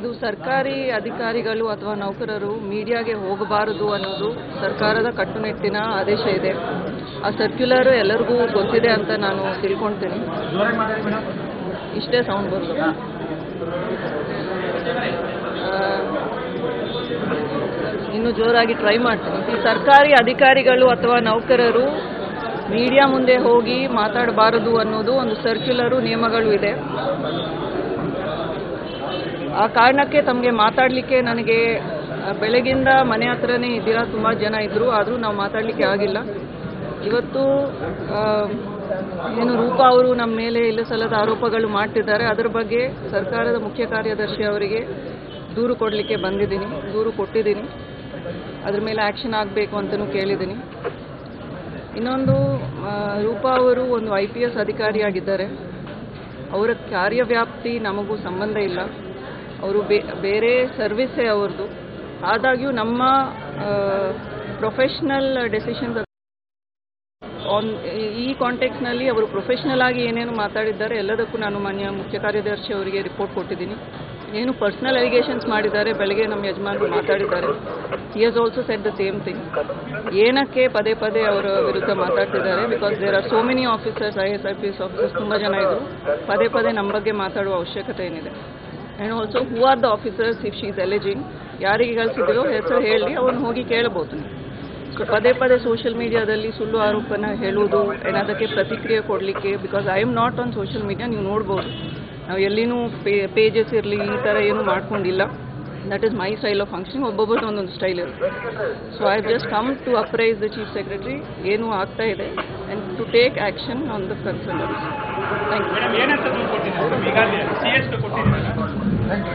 ಇದು ಸರ್ಕಾರಿ ಅಧಿಕಾರಿಗಳು ಅಥವಾ ನೌಕರರು ಮೀಡಿಯಾಗೆ ಹೋಗಬಾರದು ಅನ್ನೋದು ಸರ್ಕಾರದ ಕಟ್ಟುನಿಟ್ಟಿನ ಆದೇಶ ಇದೆ ಆ ಸರ್ಕ್ಯುಲರ್ ಎಲ್ಲರಿಗೂ ಗೊತ್ತಿದೆ ಅಂತ ನಾನು ತಿಳ್ಕೊಳ್ತೀನಿ ಇಷ್ಟೇ ಸೌಂಡ್ ಬರ್ತದೆ ಆ, ಇನ್ನು ಜೋರಾಗಿ ಟ್ರೈ ಮಾಡ್ತೀನಿ ಈ ಸರ್ಕಾರಿ ಅಧಿಕಾರಿಗಳು ಅಥವಾ ನೌಕರರು ಮೀಡಿಯಾ ಮುಂದೆ ಹೋಗಿ ಮಾತಾಡಬಾರದು ಅನ್ನೋದು ಒಂದು ಸರ್ಕ್ಯುಲರು ನಿಯಮಗಳು ಇದೆ ಆ ಕಾರಣಕ್ಕೆ ತಮಗೆ ಮಾತಾಡಲಿಕ್ಕೆ ನನಗೆ ಆ, ಬೆಳಗಿಂದ ಮನೆ ಹತ್ರನೇ ಇದ್ದೀರಾ ತುಂಬ ಜನ ಇದ್ದರು ಆದರೂ ನಾವು ಮಾತಾಡಲಿಕ್ಕೆ ಆಗಿಲ್ಲ ಇವತ್ತು ಆ, ಏನು ರೂಪಾ ಅವರು ನಮ್ಮ ಮೇಲೆ ಇಲ್ಲ ಸಲ್ಲದ ಆರೋಪಗಳು ಮಾಡ್ತಿದ್ದಾರೆ ಅದರ ಬಗ್ಗೆ ಸರ್ಕಾರದ ಮುಖ್ಯ ಕಾರ್ಯದರ್ಶಿ ಅವರಿಗೆ ದೂರು ಕೊಡಲಿಕ್ಕೆ ಬಂದಿದ್ದೀನಿ ದೂರು ಕೊಟ್ಟಿದ್ದೀನಿ ಅದ್ರ ಮೇಲೆ ಆ್ಯಕ್ಷನ್ ಆಗಬೇಕು ಅಂತಲೂ ಕೇಳಿದ್ದೀನಿ ಇನ್ನೊಂದು ಆ, ರೂಪಾ ಅವರು ಒಂದು ಐ ಪಿ ಎಸ್ ಅಧಿಕಾರಿಯಾಗಿದ್ದಾರೆ ಅವರ ಕಾರ್ಯವ್ಯಾಪ್ತಿ ನಮಗೂ ಸಂಬಂಧ ಇಲ್ಲ ಅವರು ಬೇರೆ ಸರ್ವಿಸ್ಸೇ ಅವ್ರದ್ದು ಆದಾಗ್ಯೂ ನಮ್ಮ ಪ್ರೊಫೆಷ್ನಲ್ ಡೆಸಿಷನ್ಸ್ ಆನ್ ಈ ಕಾಂಟೆಕ್ಸ್ನಲ್ಲಿ ಅವರು ಪ್ರೊಫೆಷ್ನಲ್ ಆಗಿ ಏನೇನು ಮಾತಾಡಿದ್ದಾರೆ ಎಲ್ಲದಕ್ಕೂ ನಾನು ಮಾನ್ಯ ಮುಖ್ಯ ಕಾರ್ಯದರ್ಶಿ ಅವರಿಗೆ ರಿಪೋರ್ಟ್ ಕೊಟ್ಟಿದ್ದೀನಿ ಏನು ಪರ್ಸನಲ್ ಅಲಿಗೇಷನ್ಸ್ ಮಾಡಿದ್ದಾರೆ ಬೆಳಗ್ಗೆ ನಮ್ಮ ಯಜಮಾನರು ಮಾತಾಡಿದ್ದಾರೆ he has also set the same thing ಏನಕ್ಕೆ ಪದೇ ಪದೇ ಅವರ ವಿರುದ್ಧ ಮಾತಾಡ್ತಿದ್ದಾರೆ because there are so many officers I S I P S officers ತುಂಬ ಜನ ಇದ್ದರು ಪದೇ ಪದೇ ನಮ್ಮ ಬಗ್ಗೆ ಮಾತಾಡುವ ಅವಶ್ಯಕತೆ ಏನಿದೆ and also who are the officers if she is alleging ಯಾರಿಗೆ ಕಳಿಸಿದೆಯೋ ಹೆಸರು ಹೇಳಿ ಅವ್ರನ್ನ ಹೋಗಿ ಕೇಳಬಹುದು ನೀವು ಸೊ ಪದೇ ಪದೇ ಸೋಷಿಯಲ್ ಮೀಡಿಯಾದಲ್ಲಿ ಸುಳ್ಳು ಆರೋಪನ ಹೇಳುವುದು and ಅದಕ್ಕೆ ಪ್ರತಿಕ್ರಿಯೆ ಕೊಡಲಿಕ್ಕೆ because I am not on social media ನೀವು ನೋಡ್ಬೋದು ನಾವು ಎಲ್ಲಿನೂ ಪೇ ಪೇಜಸ್ ಇರಲಿ ಈ ಥರ ಏನೂ ಮಾಡ್ಕೊಂಡಿಲ್ಲ that is my style of function ಒಬ್ಬೊಬ್ಬರದ್ದು ಒಂದೊಂದು ಸ್ಟೈಲ್ ಇರುತ್ತೆ so I just come to apprise the chief secretary ಏನು ಆಗ್ತಾ ಇದೆ and to take action on the concern thank you madam ಏನಂತ ದೂರು ಕೊಟ್ಟಿದ್ದೀರಾ ಈಗಾಗಲೇ ಸಿ ಎಸ್ ಕೊಟ್ಟಿದ್ದೀರಾ